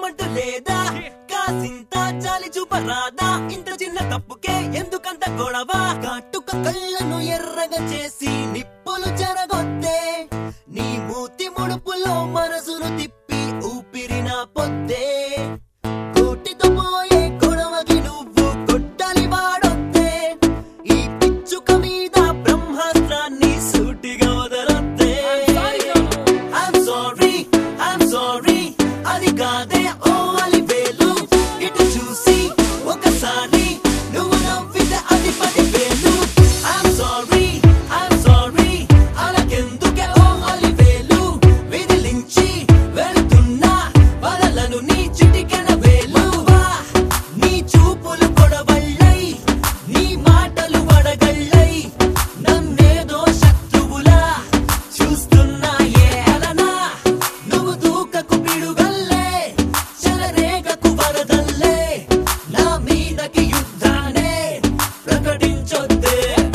అంటూ లేదా కాసింత చాలి చూపరాదా ఇంత చిన్న తప్పుకే ఎందుకంత గొడవ కాటుక కళ్ళను ఎర్రగా చేసి నిప్పులు చెరగొద్దే నీ మూతి ముడుపులో మనసును తిప్పి ఊపిరిన పొద్దే కోటితో పోయే గొడవకి నువ్వు కొట్టాలి వాడొద్దే ఈ పిచ్చుక మీద బ్రహ్మాస్త్రాన్ని సూటిగా వదలొద్దే I'm sorry, I'm sorry అది కాదే ఓ అలివేలు ఇటు చూసి ఒకసారి నువ్వు నవ్వితే అది పదివేలు I'm sorry, I'm sorry అలాకెందుకే ఓ అలివేలు విదిలించి వెళుతున్నా వదలను నీ చిటికెన వేలు వా, నీ చూపులు కొడవళ్ళై నీ మాటలు వడగళ్ళై నన్నేదో శత్రువులా చూస్తున్నా ఏ అలనా నువ్వు దూకకు పిడుగల్లే చెలరేగకు వరదల్లే నా మీదకి యుద్ధానే ప్రకటించొద్దే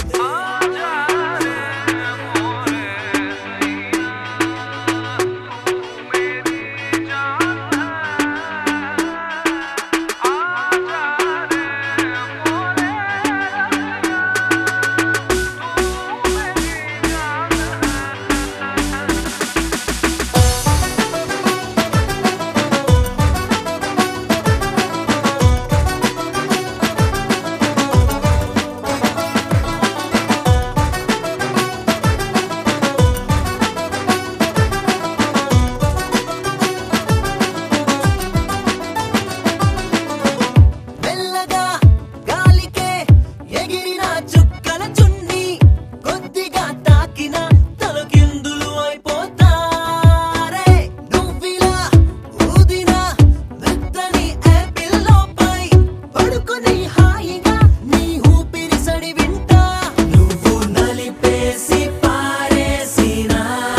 మెల్లగా గాలికే ఎగిరిన చుక్కల చున్ని కొద్దిగా తాకిన తలకిందులు అయిపోతారే నువ్విలా ఊదిన మెత్తని యాపిల్లోపై పడుకుని హాయిగా నీ ఊపిరి సడి వింటా నువ్వు నలిపేసి పారేసినా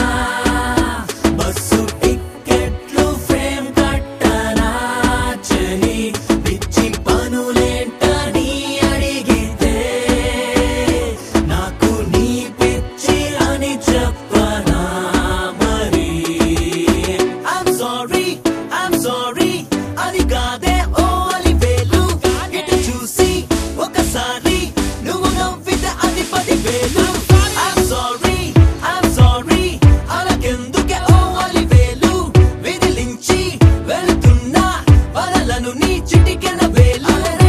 బస్సు టిక్కెట్లు ఫ్రేమ్ కట్టనా చలి పిచ్చి పనులేంటని అడిగితే నాకు నీ పిచ్చి అని చెప్పనా మరి I'm sorry, I'm sorry అది కాదే ఓ అలివేలు ఇటు చూసి ఒకసారి నువ్వు నవ్వితే అది పదివేలు I'm sorry, I'm sorry అలాకెందుకే ఓ అలివేలు విదిలించి వెళుతున్నా వదలను నీ చిటికెన వేలు